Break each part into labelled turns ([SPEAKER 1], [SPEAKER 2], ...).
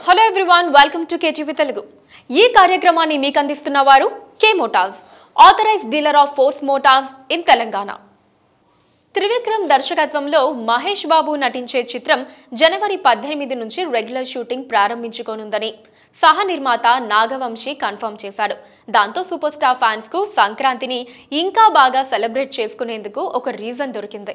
[SPEAKER 1] hello everyone welcome to KTV Telugu ఈ కార్యక్రమాన్ని మీకు అందిస్తున్న వారు K Motors authorise dealer of Force Motors in Telangana Trivikram దర్శకత్వంలో మహేష్ బాబు నటించే చిత్రం జనవరి పద్దెనిమిది నుంచి రెగ్యులర్ షూటింగ్ ప్రారంభించుకోనుందని సహ నిర్మాత నాగవంశీ కన్ఫర్మ్ చేశాడు దాంతో సూపర్ స్టార్ ఫ్యాన్స్ కు సంక్రాంతిని ఇంకా బాగా సెలబ్రేట్ చేసుకునేందుకు ఒక రీజన్ దొరికింది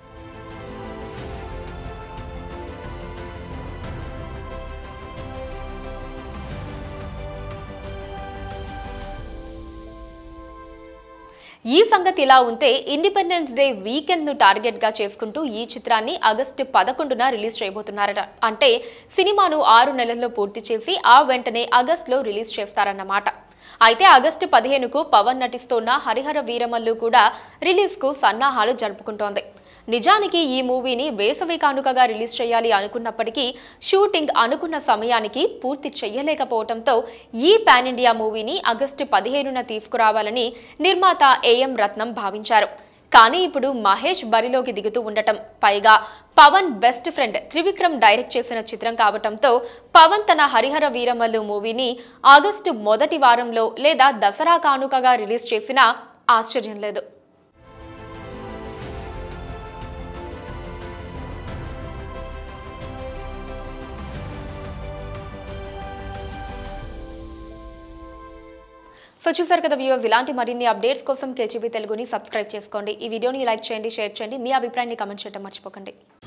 [SPEAKER 1] ఈ సంగతి ఇలా ఉంటే ఇండిపెండెన్స్ డే వీకెండ్ ను టార్గెట్ గా చేసుకుంటూ ఈ చిత్రాన్ని ఆగస్టు పదకొండున రిలీజ్ చేయబోతున్నారట అంటే సినిమాను ఆరు నెలల్లో పూర్తి చేసి ఆ వెంటనే ఆగస్టులో రిలీజ్ చేస్తారన్నమాట అయితే ఆగస్టు పదిహేనుకు పవన్ నటిస్తోన్న హరిహర వీరమల్లు కూడా రిలీజ్ కు సన్నాహాలు జరుపుకుంటోంది నిజానికి ఈ మూవీని వేసవి కానుకగా రిలీజ్ చేయాలి అనుకున్నప్పటికీ షూటింగ్ అనుకున్న సమయానికి పూర్తి చెయ్యలేకపోవడంతో ఈ పాన్ ఇండియా మూవీని ఆగస్టు పదిహేనున తీసుకురావాలని నిర్మాత ఏఎం రత్నం భావించారు కానీ ఇప్పుడు మహేష్ బరిలోకి దిగుతూ ఉండటం పైగా Pawan best friend Trivikram direct చేసిన చిత్రం కావటంతో పవన్ తన హరిహర వీరమల్లు మూవీని ఆగస్టు మొదటి వారంలో లేదా దసరా కానుకగా రిలీజ్ చేసినా ఆశ్చర్యం లేదు సో చూసారు కదా వ్యూవర్స్ ఇలాంటి మరిన్ని అప్డేట్స్ కోసం కేజీబీ తెలుగుని సబ్స్క్రైబ్ చేసుకోండి ఈ వీడియోని లైక్ చేయండి షేర్ చేయండి మీ అభిప్రాయాన్ని కమెంట్ చేయడం మర్చిపోకండి